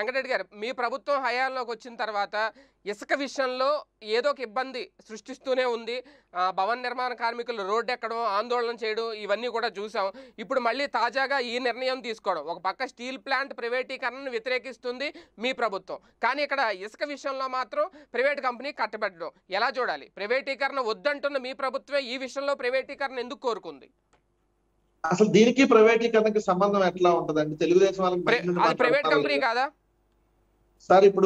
వెంకటరెడ్డి గారు మీ ప్రభుత్వం హయాంలోకి వచ్చిన తర్వాత ఇసుక విషయంలో ఏదో ఒక ఇబ్బంది సృష్టిస్తూనే ఉంది ఆ, భవన నిర్మాణ కార్మికులు రోడ్డు ఎక్కడం ఆందోళన చేయడం ఇవన్నీ కూడా చూసాం ఇప్పుడు మళ్ళీ తాజాగా ఈ నిర్ణయం తీసుకోవడం ఒక పక్క స్టీల్ ప్లాంట్ ప్రైవేటీకరణను వ్యతిరేకిస్తుంది మీ ప్రభుత్వం కానీ ఇక్కడ ఇసుక విషయంలో మాత్రం ప్రైవేట్ కంపెనీ కట్టబెట్టడం ఎలా చూడాలి ప్రైవేటీకరణ వద్దంటున్న మీ ప్రభుత్వమే ఈ విషయంలో ప్రైవేటీకరణ ఎందుకు కోరుకుంది అసలు దీనికి ప్రైవేటీకరణకి సంబంధం ఎట్లా ఉంటదండి తెలుగుదేశం వాళ్ళకి ప్ర- బయట నుండి అది ప్రైవేట్ మాట్లాడతారు కంపెనీ కదా. కాదా సార్ ఇప్పుడు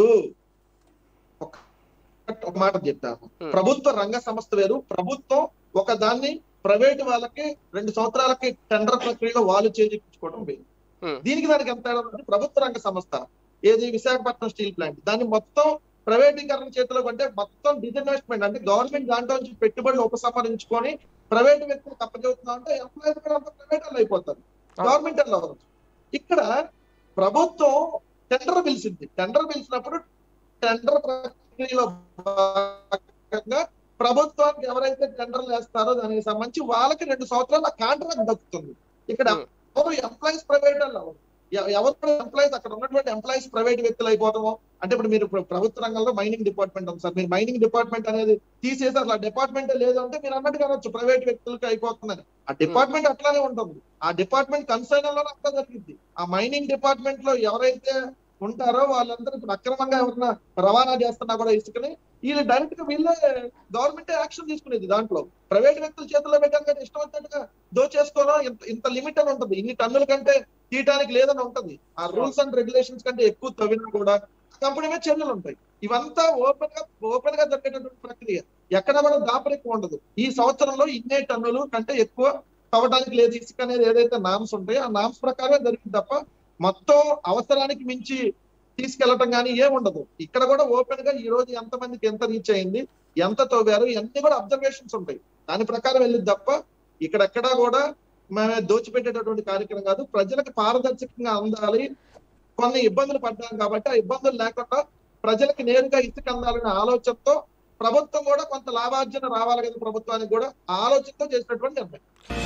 ఒక- ఒక మాట చెప్తాను Hmm. ప్రభుత్వ రంగ సంస్థ వేరు ప్రభుత్వం ఒక దాన్ని ప్రైవేట్ వాళ్ళకి రెండు సంవత్సరాలకి టెండర్ ప్రక్రియలో వాళ్ళు చేజించుకోవడం వేరు Hmm. దీనికి దానికి ఎంత తేడా ఉందంటే ప్రభుత్వ రంగ సంస్థ ఏది విశాఖపట్నం స్టీల్ ప్లాంట్ దాన్ని మొత్తం ప్రైవేటీకరణ చేతిలో అంటే మొత్తం డిజిన్వెస్ట్మెంట్ అంటే గవర్నమెంట్ దాంట్లో నుంచి పెట్టుబడులు ఉపసంహరించుకొని ప్రైవేట్ వ్యక్తులకు అప్పచెబుతున్నా అంటే ఎంప్లాయీస్ కూడా అంతా ప్రైవేట్ వాళ్ళు అయిపోతారు గవర్నమెంట్ వాళ్ళు అవ్వరు ఇక్కడ ప్రభుత్వం టెండర్ పిలిచింది టెండర్ పిలిచినప్పుడు టెండర్ ప్రక్రియలో భాగంగా ప్రభుత్వానికి ఎవరైతే టెండర్లు వేస్తారో దానికి సంబంధించి వాళ్ళకి రెండు సంవత్సరాల కాంట్రాక్ట్ దక్కుతుంది ఇక్కడ Hmm. ఎవరు ఎంప్లాయీస్ ప్రైవేట్ వాళ్ళు అవ్వరు. ఎ- ఎవరు ఎంప్లాయీస్ అక్కడ ఉన్నటువంటి ఎంప్లాయీస్ ప్రైవేట్ వ్యక్తులు అయిపోవడము అంటే ఇప్పుడు మీరు ప్ర- ప్రభుత్వ రంగంలో మైనింగ్ డిపార్ట్మెంట్ ఉంది సార్ మీరు మైనింగ్ డిపార్ట్మెంట్ అనేది తీసేసి అసలు డిపార్ట్మెంట్ లేదు అంటే మీరు అన్నట్టుగా అనొచ్చు ప్రైవేట్ వ్యక్తులకు అయిపోతుందని ఆ డిపార్ట్మెంట్ అట్లానే ఉంటుంది ఆ డిపార్ట్మెంట్ కన్సైన్ లో అట్లా జరిగింది ఆ మైనింగ్ డిపార్ట్మెంట్ లో ఎవరైతే ఉంటారో వాళ్ళందరూ ఇప్పుడు అక్రమంగా ఎవరైనా రవాణా చేస్తున్నా కూడా ఇసుకని వీళ్ళు డైరెక్ట్ గా వీళ్ళే గవర్నమెంట్ యాక్షన్ తీసుకునేది దాంట్లో ప్రైవేట్ వ్యక్తుల చేతుల్లో పెట్టారు కానీ ఇష్టం వచ్చినట్టుగా దోచేసుకోవడం ఇంత ఇంత లిమిట్ అని ఉంటుంది ఇన్ని టన్నుల కంటే తీయటానికి లేదని ఉంటది ఆ రూల్స్ అండ్ రెగ్యులేషన్స్ కంటే ఎక్కువ తవ్వినా కూడా కంపెనీ మీద చర్యలు ఉంటాయి ఇవంతా ఓపెన్ గా ఓపెన్ గా జరిగేటటువంటి ప్రక్రియ ఎక్కడ కూడా దాపరికం ఉండదు ఈ సంవత్సరంలో ఇన్నే టన్నులు కంటే ఎక్కువ తవ్వడానికి లేదు ఇసుక అనేది ఏదైతే నామ్స్ ఉంటాయో ఆ నామ్స్ ప్రకారమే జరిగింది తప్ప మొత్తం అవసరానికి మించి తీసుకెళ్లటం కానీ ఏం ఉండదు ఇక్కడ కూడా ఓపెన్ గా ఈ రోజు ఎంత మందికి ఎంత రీచ్ అయింది ఎంత తవ్వారు ఇవన్నీ కూడా అబ్జర్వేషన్స్ ఉంటాయి దాని ప్రకారం వెళ్ళింది తప్ప ఇక్కడెక్కడా కూడా మేము దోచిపెట్టేటటువంటి కార్యక్రమం కాదు ప్రజలకు పారదర్శకంగా అందాలి కొన్ని ఇబ్బందులు పడ్డాం కాబట్టి ఆ ఇబ్బందులు లేకుండా ప్రజలకు నేరుగా ఇసుక అందాలనే ఆలోచనతో ప్రభుత్వం కూడా కొంత లాభార్జన రావాలి కదా ప్రభుత్వానికి కూడా ఆ ఆలోచనతో చేసినటువంటి నిర్ణయం